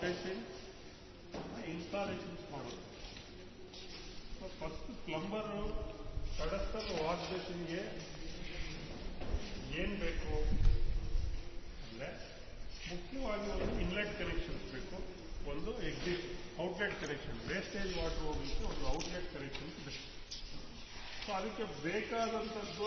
Basin installations ಮಾಡೋದು first plumber pedestal wash ಬೇಸಿನ್ಗೆ ಏನ್ ಬೇಕು ಅಂದ್ರೆ ಮುಖ್ಯವಾಗಿ ಒಂದು ಇನ್ಲೆಟ್ ಕನೆಕ್ಷನ್ಸ್ ಬೇಕು ಒಂದು exit outlet connection wastage water ಹೋಗ್ಲಿಕ್ಕೆ ಒಂದು ಔಟ್ಲೆಟ್ ಕನೆಕ್ಷನ್ಸ್ ಬೇಕು ಸೊ ಅದಕ್ಕೆ ಬೇಕಾದಂಥದ್ದು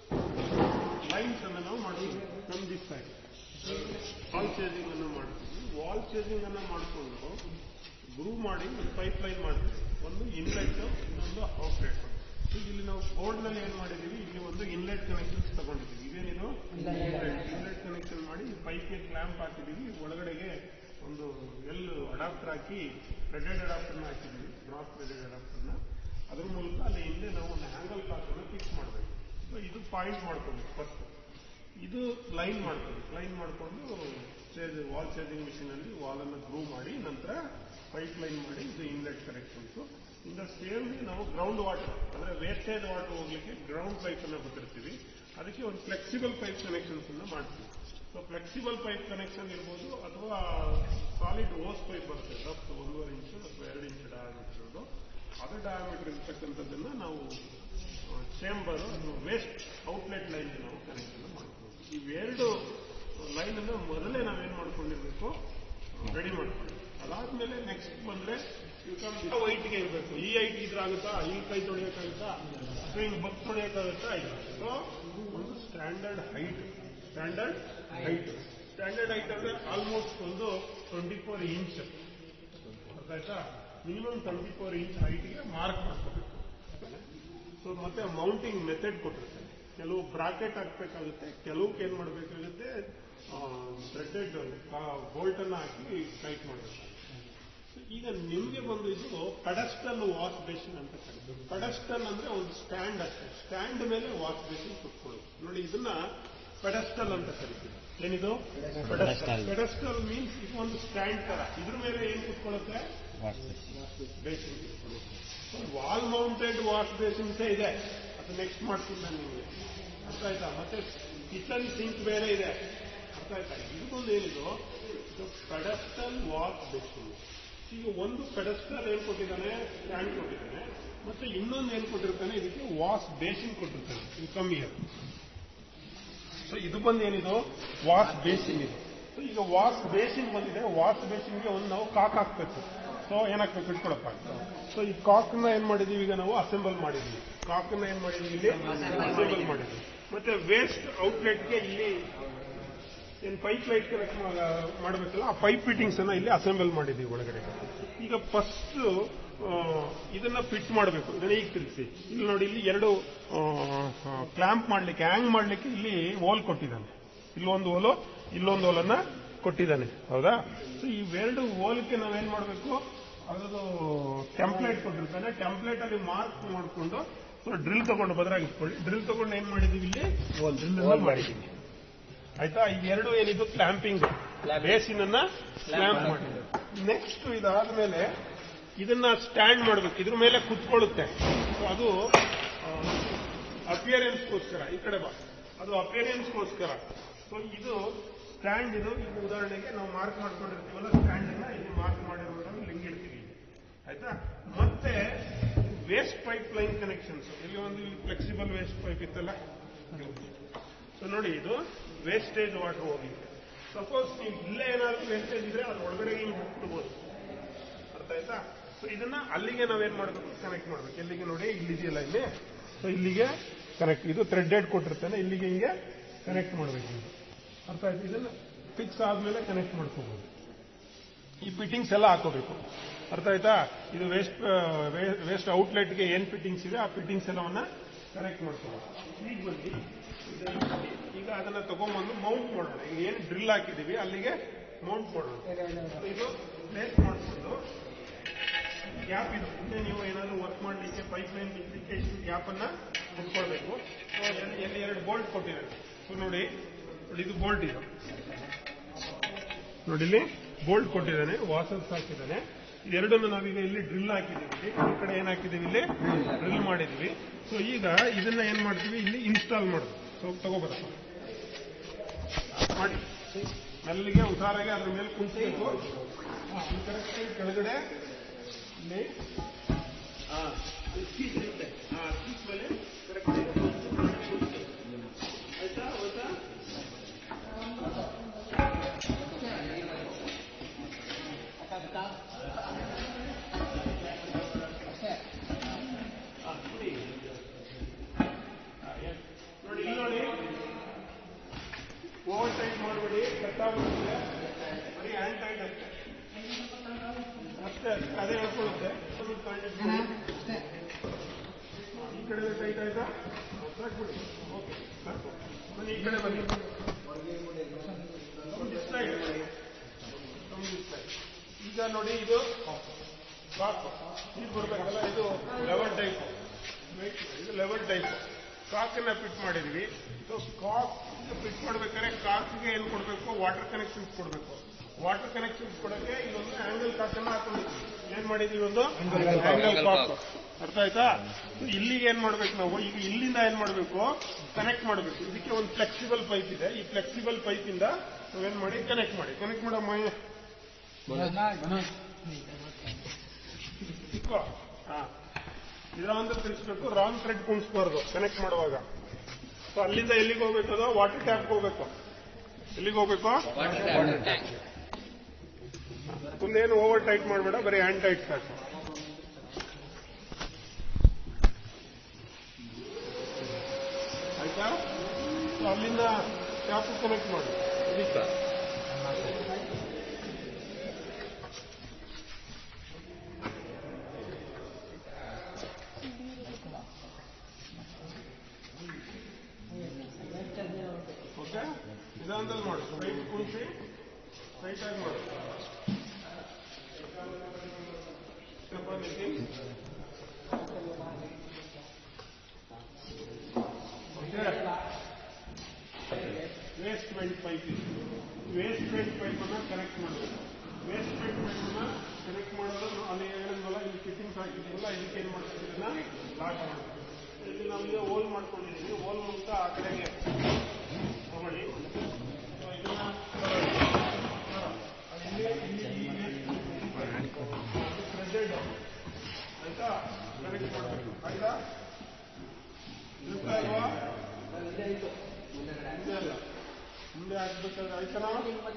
ಲೈನ್ಸ್ ಅನ್ನು ನಾವು ಮಾಡ್ತೀವಿ from this side wall chasing ಅನ್ನು ಮಾಡ್ತೀವಿ ವಾಲ್ ಚೇಸಿಂಗ್ ಅನ್ನು ಮಾಡಿಕೊಂಡು ಗ್ರೂ ಮಾಡಿ ಒಂದು ಪೈಪ್ ಲೈನ್ ಮಾಡ್ತೀವಿ ಒಂದು ಇನ್ಲೆಟ್ ಇನ್ನೊಂದು ಔಟ್ಲೆಟ್ ಇಲ್ಲಿ ನಾವು ಬೋರ್ಡ್ ನಲ್ಲಿ ಏನ್ ಮಾಡಿದೀವಿ ಇಲ್ಲಿ ಒಂದು ಇನ್ಲೆಟ್ ಕನೆಕ್ಷನ್ಸ್ ತಗೊಂಡಿದ್ದೀವಿ ಇದೇನಿದು ಇನ್ಲೆಟ್ ಕನೆಕ್ಷನ್ ಮಾಡಿ ಪೈಪ್ಗೆ ಕ್ಲಾಂಪ್ ಹಾಕಿದೀವಿ ಒಳಗಡೆಗೆ ಒಂದು ಎಲ್ ಅಡಾಪ್ಟರ್ ಹಾಕಿ ಥ್ರೆಡೆಡ್ ಅಡಾಪ್ಟರ್ನ ಹಾಕಿದೀವಿ ಡ್ರಾಪ್ ಥ್ರೆಡೆಡ್ ಅಡಾಪ್ಟರ್ನ ಅದ್ರ ಮೂಲಕ ಅಲ್ಲಿ ಹಿಂದೆ ನಾವು ಒಂದು ಹ್ಯಾಂಗಲ್ ಕಾಸನ್ನು ಫಿಕ್ಸ್ ಮಾಡಬೇಕು ಸೊ ಇದು ಪಾಯಿಂಟ್ ಮಾಡ್ಕೋಬೇಕು ಫಸ್ಟ್ ಇದು ಲೈನ್ ಮಾಡ್ಕೋಬೇಕು ಲೈನ್ ಮಾಡಿಕೊಂಡು ಚೇಜ್ ವಾಲ್ ಚೇಜಿಂಗ್ ಮಿಷಿನ್ ಅಲ್ಲಿ ವಾಲ್ ಅನ್ನು ಗ್ರೂ ಮಾಡಿ ನಂತರ ಪೈಪ್ ಲೈನ್ ಮಾಡಿ ಇದು ಇನ್ಲೆಟ್ ಕನೆಕ್ಷನ್ಸ್ ಇಂದ ಸೇಮ್ ನಾವು ಗ್ರೌಂಡ್ ವಾಟರ್ ಅಂದ್ರೆ ವೇಸ್ಟೇಜ್ ವಾಟರ್ ಹೋಗ್ಲಿಕ್ಕೆ ಗ್ರೌಂಡ್ ಪೈಪ್ ಅನ್ನ ಬಿಟ್ಟಿರ್ತೀವಿ ಅದಕ್ಕೆ ಒಂದು ಫ್ಲೆಕ್ಸಿಬಲ್ ಪೈಪ್ ಕನೆಕ್ಷನ್ಸ್ ಅನ್ನ ಮಾಡ್ತೀವಿ ಸೊ ಫ್ಲೆಕ್ಸಿಬಲ್ ಪೈಪ್ ಕನೆಕ್ಷನ್ ಇರ್ಬೋದು ಅಥವಾ ಸಾಲಿಡ್ ಓಸ್ ಪೈಪ್ ಬರುತ್ತೆ ರಫ್ ಒಂದೂವರೆ ಇಂಚ್ ಅಥವಾ ಎರಡು ಇಂಚ್ ಡಯಾಮೀಟರ್ ಇರೋದು ಅದು ಡಯಾಮೀಟರ್ ಇರ್ತಕ್ಕಂಥದ್ದನ್ನ ನಾವು ಚೇಂಬರ್ ಅಥವಾ ವೇಸ್ಟ್ ಔಟ್ಲೆಟ್ ಲೈನ್ ನಾವು ಕನೆಕ್ಷನ್ ಮಾಡ್ತೀವಿ ಇವೆರಡು ಲೈನ್ ಅನ್ನು ಮೊದಲೇ ನಾವೇನ್ ಮಾಡ್ಕೊಂಡಿರ್ಬೇಕು ರೆಡಿ ಮಾಡ್ಕೊಳ್ಳಿ ಅದಾದ್ಮೇಲೆ ನೆಕ್ಸ್ಟ್ ಬಂದ್ರೆ ವೈಟ್ಗೆ ಇರಬೇಕು ಈ ಹೈಟ್ ಇದ್ರಾಗುತ್ತಾ ಈ ಕೈ ತೊಳೆಯೋಕ್ಕಾಗುತ್ತಾ ಅಥವಾ ಹಿಂಗ್ ಬಕ್ ತೊಳೆಯೋಕ್ಕಾಗುತ್ತಾ ಇಲ್ಲ ಸೊ ಒಂದು standard height standard height standard height ಅಂದ್ರೆ ಆಲ್ಮೋಸ್ಟ್ ಒಂದು ಟ್ವೆಂಟಿ ಫೋರ್ ಇಂಚ್ ಅರ್ಥ ಆಯ್ತಾ ಮಿನಿಮಮ್ ಟ್ವೆಂಟಿ ಫೋರ್ ಇಂಚ್ ಹೈಟ್ಗೆ ಮಾರ್ಕ್ ಮಾಡ್ಕೋಬೇಕು ಸೊ ಮತ್ತೆ ಮೌಂಟಿಂಗ್ ಮೆಥಡ್ ಕೊಟ್ಟಿರ್ತಾರೆ ಕೆಲವು ಬ್ರಾಕೆಟ್ ಹಾಕ್ಬೇಕಾಗುತ್ತೆ ಕೆಲವಕ್ಕೆ ಏನ್ ಮಾಡಬೇಕಾಗುತ್ತೆ ಥ್ರೆಡೆಡ್ ಬೋಲ್ಟ್ ಅನ್ನ ಹಾಕಿ ಟೈಟ್ ಮಾಡಬೇಕು ಈಗ ನಿಮ್ಗೆ ಬಂದು ಇದು ಪೆಡಸ್ಟಲ್ ವಾಶ್ ಬೇಸಿನ್ ಅಂತ ಕರೀತಾರೆ ಪೆಡಸ್ಟಲ್ ಅಂದ್ರೆ ಒಂದು ಸ್ಟ್ಯಾಂಡ್ ಅಷ್ಟೇ ಸ್ಟ್ಯಾಂಡ್ ಮೇಲೆ ವಾಶ್ ಬೇಸಿನ್ ಕುತ್ಕೊಳ್ಳೋದು ನೋಡಿ ಇದನ್ನ ಪೆಡಸ್ಟಲ್ ಅಂತ ಕರಿತೀವಿ ಏನಿದು Pedestal. ಪೆಡಸ್ಟಲ್ ಮೀನ್ಸ್ ಇದು ಒಂದು ಸ್ಟ್ಯಾಂಡ್ ತರ ಇದ್ರ ಮೇಲೆ ಏನ್ ಕುತ್ಕೊಳ್ಳುತ್ತೆ ಬೇಸಿನ್ ವಾಲ್ ಮೌಂಟೆಡ್ ವಾಶ್ ಬೇಸಿನ್ಸೇ ಇದೆ ಅದು ನೆಕ್ಸ್ಟ್ ಮಾಡ್ತೀನಿ ನಾನು ನಿಮಗೆ ಅರ್ಥ ಆಯ್ತಾ ಮತ್ತೆ ಕಿಚನ್ ಸಿಂಕ್ ಬೇರೆ ಇದೆ ಅರ್ಥ ಆಯ್ತಾ ಇದೊಂದು ಏನಿದು ಇದು ಪೆಡಸ್ಟಲ್ ವಾಶ್ ಬೇಸಿನ್ ಈಗ ಒಂದು ಪೆಡಸ್ಟಲ್ ಏನ್ ಕೊಟ್ಟಿದ್ದಾನೆ ಸ್ಟ್ಯಾಂಡ್ ಕೊಟ್ಟಿದ್ದಾನೆ ಮತ್ತೆ ಇನ್ನೊಂದು ಏನ್ ಕೊಟ್ಟಿರ್ತಾನೆ ಇದಕ್ಕೆ ವಾಶ್ ಬೇಸಿನ್ ಕೊಟ್ಟಿರ್ತಾನೆ ಇದು ಕಮ್ಮಿ ಅದು ಸೊ ಇದು ಬಂದು ಏನಿದು ವಾಶ್ ಬೇಸಿನ್ ಇದು ಸೊ ಈಗ ವಾಶ್ ಬೇಸಿನ್ ಬಂದಿದೆ ವಾಶ್ ಬೇಸಿನ್ಗೆ ಒಂದು ನಾವು ಕಾಕ್ ಹಾಕ್ಬೇಕು ಸೊ ಏನಾಗ್ಬೇಕು ಇಟ್ಕೊಳಪ್ಪ ಸೊ ಈ ಕಾಕ್ನ ಏನ್ ಮಾಡಿದೀವಿ ಈಗ ನಾವು ಅಸೆಂಬಲ್ ಮಾಡಿದೀವಿ ಕಾಕ್ನ ಏನ್ ಮಾಡಿದೀವಿ ಇಲ್ಲಿ ಅಸೆಂಬಲ್ ಮಾಡಿದೀವಿ ಮತ್ತೆ ವೇಸ್ಟ್ ಔಟ್ಲೆಟ್ಗೆ ಇಲ್ಲಿ ಏನ್ ಪೈಪ್ ಲೈಟ್ ಕನೆಕ್ಟ್ ಮಾಡಬೇಕಲ್ಲ ಆ ಪೈಪ್ ಫಿಟ್ಟಿಂಗ್ಸ್ ಅನ್ನ ಇಲ್ಲಿ ಅಸೆಂಬಲ್ ಮಾಡಿದೀವಿ ಒಳಗಡೆ ಈಗ ಫಸ್ಟ್ ಇದನ್ನ ಫಿಟ್ ಮಾಡಬೇಕು ಇದನ್ನ ಈಗ ತಿರುಗಿಸಿ ಇಲ್ಲಿ ನೋಡಿ ಇಲ್ಲಿ ಎರಡು ಕ್ಲಾಂಪ್ ಮಾಡ್ಲಿಕ್ಕೆ ಹ್ಯಾಂಗ್ ಮಾಡ್ಲಿಕ್ಕೆ ಇಲ್ಲಿ ಓಲ್ ಕೊಟ್ಟಿದ್ದಾನೆ ಇಲ್ಲೊಂದು ಓಲು ಇಲ್ಲೊಂದು ಓಲನ್ನ ಕೊಟ್ಟಿದ್ದಾನೆ ಹೌದಾ ಸೊ ಇವೆರಡು ಓಲ್ಗೆ ನಾವೇನ್ ಮಾಡಬೇಕು ಅದರದ್ದು ಟೆಂಪ್ಲೇಟ್ ಕೊಟ್ಟಿರ್ತಾನೆ ಟೆಂಪ್ಲೇಟ್ ಅಲ್ಲಿ ಮಾರ್ಕ್ ಮಾಡಿಕೊಂಡು ಸೊ ಡ್ರಿಲ್ ತಗೊಂಡು ಬದಲಾಗಿಟ್ಕೊಳ್ಳಿ ಡ್ರಿಲ್ ತಗೊಂಡು ಏನ್ ಮಾಡಿದೀವಿ ಇಲ್ಲಿ ಡ್ರಿಲ್ ಮಾಡಿದೀವಿ ಆಯ್ತಾ ಇವೆರಡು ಏನಿದು ಕ್ಲಾಂಪಿಂಗ್ ಬೇಸಿನ್ ಅನ್ನ ಕ್ಲಾಂಪ್ ಮಾಡಿದೆ ನೆಕ್ಸ್ಟ್ ಇದಾದ್ಮೇಲೆ ಇದನ್ನ ಸ್ಟ್ಯಾಂಡ್ ಮಾಡಬೇಕು ಇದ್ರ ಮೇಲೆ ಕುತ್ಕೊಳ್ಳುತ್ತೆ ಸೊ ಅದು ಅಪಿಯರೆನ್ಸ್ಗೋಸ್ಕರ ಈ ಕಡೆ ಬಾ ಅದು ಅಪಿಯರೆನ್ಸ್ಗೋಸ್ಕರ ಸೊ ಇದು ಸ್ಟ್ಯಾಂಡ್ ಇದು ಈಗ ಉದಾಹರಣೆಗೆ ನಾವು ಮಾರ್ಕ್ ಮಾಡ್ಕೊಂಡಿರ್ತೀವಲ್ಲ ಸ್ಟ್ಯಾಂಡ್ ಅನ್ನ ಇಲ್ಲಿ ಮಾರ್ಕ್ ಮಾಡಿರೋದನ್ನ ಲಿಂಕ್ ಇಡ್ತೀವಿ ಆಯ್ತಾ ಮತ್ತೆ ವೇಸ್ಟ್ ಪೈಪ್ ಲೈನ್ ಕನೆಕ್ಷನ್ಸ್ ಇಲ್ಲಿ ಒಂದು ಫ್ಲೆಕ್ಸಿಬಲ್ ವೇಸ್ಟ್ ಪೈಪ್ ಇತ್ತಲ್ಲ ಸೊ ನೋಡಿ ಇದು ವೇಸ್ಟೇಜ್ ವಾಟರ್ ಹೋಗ್ಲಿಕ್ಕೆ ಸಪೋಸ್ ನೀವು ಇಲ್ಲೇ ಏನಾದ್ರು ವೇಸ್ಟೇಜ್ ಇದ್ರೆ ಅದ್ರ ಒಳಗಡೆ ಹಿಂಗೆ ಬಿಟ್ಬಿಡ್ಬೋದು ಅರ್ಥ ಆಯ್ತಾ ಸೊ ಇದನ್ನ ಅಲ್ಲಿಗೆ ನಾವೇನ್ ಮಾಡಬೇಕು ಕನೆಕ್ಟ್ ಮಾಡ್ಬೇಕು ಎಲ್ಲಿಗೆ ನೋಡಿ ಇಲ್ಲಿದೆಯಲ್ಲ ಇಲ್ಲಿ ಸೊ ಇಲ್ಲಿಗೆ ಕನೆಕ್ಟ್ ಇದು ಥ್ರೆಡೆಡ್ ಕೊಟ್ಟಿರ್ತಾನೆ ಇಲ್ಲಿಗೆ ಹಿಂಗೆ ಕನೆಕ್ಟ್ ಮಾಡಬೇಕು ಇದು. ಅರ್ಥ ಆಯ್ತು ಇದನ್ನ ಫಿಕ್ಸ್ ಆದ್ಮೇಲೆ ಕನೆಕ್ಟ್ ಮಾಡ್ಕೋಬಹುದು ಈ ಫಿಟ್ಟಿಂಗ್ಸ್ ಎಲ್ಲ ಹಾಕೋಬೇಕು ಅರ್ಥ ಆಯ್ತಾ ಇದು ವೇಸ್ಟ್ ವೇಸ್ಟ್ ಔಟ್ಲೆಟ್ಗೆ ಏನ್ ಫಿಟ್ಟಿಂಗ್ಸ್ ಇದೆ ಆ ಫಿಟ್ಟಿಂಗ್ಸ್ ಎಲ್ಲವನ್ನ ಕನೆಕ್ಟ್ ಮಾಡ್ಕೋಬೇಕು ಈಗ ಬನ್ನಿ ಇದನ್ನ ಮಾಡಿ. ಈಗ ಅದನ್ನ ತಗೊಂಡ್ಬಂದು ಮೌಂಟ್ ಮಾಡೋಣ ಈಗ ಏನು ಡ್ರಿಲ್ ಹಾಕಿದೀವಿ ಅಲ್ಲಿಗೆ ಮೌಂಟ್ ಮಾಡೋಣ ಇದು ಪ್ಲೇಸ್ ಮಾಡಿಕೊಂಡು ಗ್ಯಾಪ್ ಇದು ಹಿಂದೆ ನೀವು ಏನಾದ್ರು ವರ್ಕ್ ಮಾಡಲಿಕ್ಕೆ ಪೈಪ್ ಲೈನ್ ಬಿಚ್ಚಲಿಕ್ಕೆ ಇಷ್ಟು ಗ್ಯಾಪ್ ಅನ್ನ ಕೊಟ್ಕೊಳ್ಬೇಕು So, ಎಲ್ಲಿ- ಎಲ್ಲಿ ಎರಡು ಬೋಲ್ಟ್ ಕೊಟ್ಟಿದ್ದಾರೆ ಸೊ ನೋಡಿ ನೋಡಿ ಇದು ಬೋಲ್ಟ್ ಇದು ನೋಡಿ ಇಲ್ಲಿ ಬೋಲ್ಟ್ ಕೊಟ್ಟಿದ್ದಾನೆ ವಾಸಲ್ಸ್ ಹಾಕಿದ್ದಾನೆ ಇದೆರಡನ್ನು ನಾವೀಗ ಇಲ್ಲಿ ಡ್ರಿಲ್ ಹಾಕಿದ್ದೀವಿ ಈ ಕಡೆ ಏನ್ ಹಾಕಿದೀವಿ ಇಲ್ಲಿ ಡ್ರಿಲ್ ಮಾಡಿದೀವಿ ಸೊ ಈಗ ಇದನ್ನ ಏನ್ ಮಾಡ್ತೀವಿ ಇಲ್ಲಿ ಇನ್ಸ್ಟಾಲ್ ಮಾಡೋದು ಸೊ ತಗೋಬರಪ್ಪ ಮಾಡಿ ಮೆಲ್ಲಿಗೆ ಉಸಾರಾಗಿ ಅದ್ರ ಮೇಲೆ ಕುಂತ್ಬೇಕು ಹಾ, ಈ ಕರೆಕ್ಟಾಗಿ ಕೆಳಗಡೆ ಇಲ್ಲಿ ಹಾ ಸೀಟ್ ಇರುತ್ತೆ ಹಾ ಸೀಟ್ ಮೇಲೆ ಕರೆಕ್ಟಾಗಿ ಕುಂತ್ಬೇಕು. ಆಯ್ತಾ ಆಯ್ತಾ ಹಾ, ನೋಡಿ. ಹಾ, yes. ನೋಡಿ ಇಲ್ಲಿ ನೋಡಿ ಓವರ್ ಟೈಟ್ ಮಾಡಬೇಡಿ ಕಟ್ಟಾಗುತ್ತೆ ಬರೀ ಹ್ಯಾಂಡ್ ಟೈಟ್ ಅಷ್ಟೇ ಅಷ್ಟೇ ಅಷ್ಟೇ ಅದೇ ಹೇಳ್ಕೊಳ್ಳುತ್ತೆ ಈ ಕಡೆ ಟೈಟ್ ಆಯ್ತಾ ಸಾಕ್ಬಿಡಿ ಓಕೆ ಸಾಕು ಬನ್ನಿ ಈ ಕಡೆ ಬನ್ನಿ From this side. From this side. ಈಗ ನೋಡಿ ಇದು ಕಾಕ್ ಇದು ಬರ್ಬೇಕಲ್ಲ ಇದು ಲೆವೆಲ್ ಟೈಪ್ ಇದು ಲೆವೆಲ್ ಟೈಪ್ ಕಾಕನ್ನ ಫಿಟ್ ಮಾಡಿದ್ವಿ ಸೊ ಕಾಕ್ ಫಿಟ್ ಮಾಡ್ಬೇಕಾದ್ರೆ ಕಾಕ್ಗೆ ಏನು ಕೊಡಬೇಕು ವಾಟರ್ ಕನೆಕ್ಷನ್ಸ್ ಕೊಡಬೇಕು ವಾಟರ್ ಕನೆಕ್ಷನ್ಸ್ ಕೊಡಕ್ಕೆ ಇದೊಂದು ಆಂಗಲ್ ಕಾಕನ್ನ ಹಾಕೊಂಡಿದ್ವಿ ಏನ್ ಮಾಡಿದೀವಿ ಒಂದು ಆಂಗಲ್ ಕಾಕ್ ಅರ್ಥ ಆಯ್ತಾ ಇಲ್ಲಿಗೆ ಏನ್ ಮಾಡ್ಬೇಕು ನಾವು ಈಗ ಇಲ್ಲಿಂದ ಏನ್ ಮಾಡ್ಬೇಕು ಕನೆಕ್ಟ್ ಮಾಡಬೇಕು ಇದಕ್ಕೆ ಒಂದು ಫ್ಲೆಕ್ಸಿಬಲ್ ಪೈಪ್ ಇದೆ ಈ ಫ್ಲೆಕ್ಸಿಬಲ್ ಪೈಪ್ ಇಂದ ನಾವೇನ್ ಮಾಡಿ ಕನೆಕ್ಟ್ ಮಾಡಿ ಕನೆಕ್ಟ್ ಮಾಡೋ ಇಕ್ಕೋ ಹಾ ಇದರ ಒಂದು ತಿಳಿಸ್ಬೇಕು ರಾಂಗ್ ಥ್ರೆಡ್ ಕುಣಿಸ್ಬಾರ್ದು ಕನೆಕ್ಟ್ ಮಾಡುವಾಗ ಸೊ ಅಲ್ಲಿಂದ ಎಲ್ಲಿಗೆ ಹೋಗ್ಬೇಕು ಅದು ವಾಟರ್ ಟ್ಯಾಪ್ ಹೋಗ್ಬೇಕು ಎಲ್ಲಿಗೆ ಹೋಗ್ಬೇಕು ಮುಂದೇನು ಓವರ್ ಟೈಟ್ ಮಾಡಬೇಡ ಬರೀ ಹ್ಯಾಂಡ್ ಟೈಟ್ ಸಾಕು ಆಯ್ತಾ ಸೊ ಅಲ್ಲಿಂದ ಟ್ಯಾಪ್ ಕನೆಕ್ಟ್ ಮಾಡಿ ಇದಕ್ಕೆ ಓಕೆ ನಿಧಾನದಲ್ಲಿ ಮಾಡು ಸ್ಟ್ರೈಟ್ ಕುಣಿಸಿ ಸ್ಟ್ರೈಟ್ ಆಗಿ ಮಾಡು ಸ್ವಲ್ಪ Nitin okay waste vent pipe ಇದೆ ವೇಸ್ಟ್ ವೆಂಟ್ ಪೈಪ್ ಅನ್ನ ಕನೆಕ್ಟ್ ಮಾಡಬೇಕು ವೇಸ್ಟ್ ವೆಂಟ್ ಪೈಪ್ ಅನ್ನ ಕನೆಕ್ಟ್ ಮಾಡೋದು ಅಲ್ಲಿ ಹೇಳಿದ್ವಲ್ಲ ಇಲ್ಲಿ ಫಿಟ್ಟಿಂಗ್ಸ್ ಹಾಕಿದ್ದೀವಲ್ಲ ಇದಕ್ಕೆ ಏನು ಮಾಡ್ತೀವಿ ಇದನ್ನ ಲಾಕ್ ಮಾಡಬೇಕು ಇಲ್ಲಿ ನಮಗೆ ಹೋಲ್ ಮಾಡ್ಕೊಂಡಿದ್ದೀವಿ ಹೋಲ್ ಮೂಲಕ ಆ ಕಡೆಗೆ ತಗೊಳ್ಳಿ So ಇದನ್ನ ಅಲ್ಲಿ ಇಲ್ಲಿ ಈ ಥ್ರೆಡೆಡ್ ಆಯ್ತಾ ಕನೆಕ್ಟ್ ಮಾಡಬೇಕು ಆಯ್ತಾ ಇರ್ತಾ ಇಲ್ವಾ ಮುಂದೆ ಅಲ್ಲ ಮುಂದೆ ಹಾಕ್ಬೇಕಾದ್ರೆ ಆಯ್ತಾ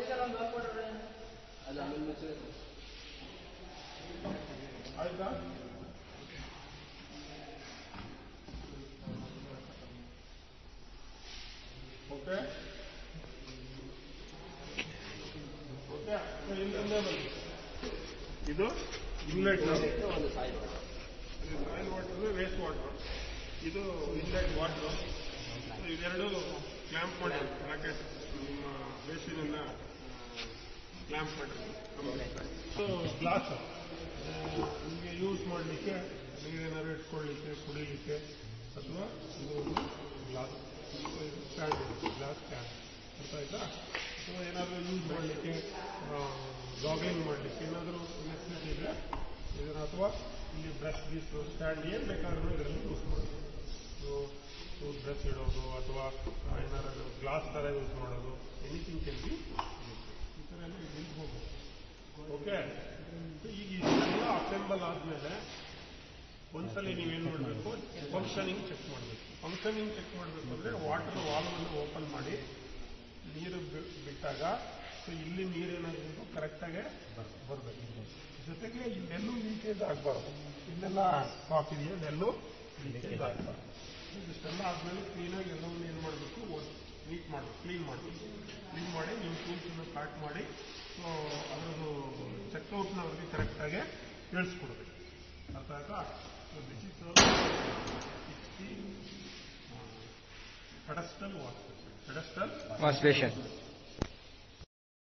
ಆಯ್ತಾ ಓಕೆ ಓಕೆ ಇಲ್ಲಿ ಮುಂದೆ ಬನ್ನಿ ಇದು inlet soil water waste water ಇದು ಇನ್ಲೆಟ್ ವಾಟರ್ ಇದೆರಡು ಕ್ಲ್ಯಾಂಪ್ ಮಾಡಿ ರಾಕೆಟ್ ನಿಮ್ಮ ಬೇಸಿನಿಂದ ಕ್ಲ್ಯಾಂಪ್ ಮಾಡಿ ಸೊ ಗ್ಲಾಸ್ ನಿಮಗೆ ಯೂಸ್ ಮಾಡಲಿಕ್ಕೆ ನೀರೇನಾದ್ರು ಇಟ್ಕೊಳ್ಳಿಕ್ಕೆ ಕುಡಿಲಿಕ್ಕೆ ಅಥವಾ ಇದು ಒಂದು ಗ್ಲಾಸ್ ಸ್ಟ್ಯಾಂಡ್ ಗ್ಲಾಸ್ ಸ್ಟ್ಯಾಂಡ್ ಅರ್ಥ ಆಯ್ತಾ ಸೊ ಏನಾದರೂ ಯೂಸ್ ಮಾಡಲಿಕ್ಕೆ ಜಾಗಿಂಗ್ ಮಾಡಲಿಕ್ಕೆ ಏನಾದರೂ ನೆಸೆಸಿಟಿ ಇದ್ರೆ ಇದನ್ನ ಅಥವಾ ಇಲ್ಲಿ ಬ್ರಷ್ ಗೀಸ್ ಸ್ಟ್ಯಾಂಡ್ ಏನು ಬೇಕಾದ್ರೂ ಇದರಲ್ಲಿ ಯೂಸ್ ಮಾಡೋದು ಸೊ ಟೂತ್ ಬ್ರಷ್ ಇಡೋದು ಅಥವಾ ಏನಾದ್ರು ಗ್ಲಾಸ್ ಥರ ಯೂಸ್ ಮಾಡೋದು ಎನಿಥಿಂಗ್ ಕೆನ್ ಬಿ ಈ ಥರ ಎಲ್ಲ ಇಲ್ಲಿ ಹೋಗ್ಬೋದು ಓಕೆ ಈಗ ಇದೆಲ್ಲ ಅಸೆಂಬಲ್ ಆದಮೇಲೆ ಒಂದ್ಸಲಿ ನೀವೇನು ಮಾಡಬೇಕು ಫಂಕ್ಷನಿಂಗ್ ಚೆಕ್ ಮಾಡಬೇಕು ಫಂಕ್ಷನಿಂಗ್ ಚೆಕ್ ಮಾಡಬೇಕು ಅಂದರೆ ವಾಟರ್ ವಾಲ್ವನ್ನು ಓಪನ್ ಮಾಡಿ ನೀರು ಬಿ- ಬಿಟ್ಟಾಗ ಸೊ ಇಲ್ಲಿ ನೀರೇನಾಗಬೇಕು ಕರೆಕ್ಟಾಗಿ ಬರಬೇಕು ಜೊತೆಗೆ ಇಲ್ಲೆಲ್ಲೂ ಲೀಕೇಜ್ ಆಗಬಾರ್ದು ಇಲ್ಲೆಲ್ಲ ಕಾಫಿ ಇದೆಯಾ ಇಲ್ಲೆಲ್ಲೂ ಲೀಕೇಜ್ ಆಗಬಾರ್ದು ಇಷ್ಟೆಲ್ಲ ಆದಮೇಲೆ ಕ್ಲೀನಾಗಿ ಎಲ್ಲವನ್ನೂ ಏನು ಮಾಡಬೇಕು ನೀಟ್ ಮಾಡಬೇಕು ಕ್ಲೀನ್ ಮಾಡಬೇಕು ಕ್ಲೀನ್ ಮಾಡಿ ನಿಮ್ಮ ಟೂಲ್ಸನ್ನು ಸ್ಟಾರ್ಟ್ ಮಾಡಿ ಸೊ ಅದರದ್ದು ಚೆಕ್ಔಟ್ನ ಅವ್ರಿಗೆ ಕರೆಕ್ಟಾಗಿ ತಿಳಿಸ್ಕೊಡ್ಬೇಕು ಅರ್ಥ ಆಯ್ತಾ this is sixty pedestal wash pedestal wash basin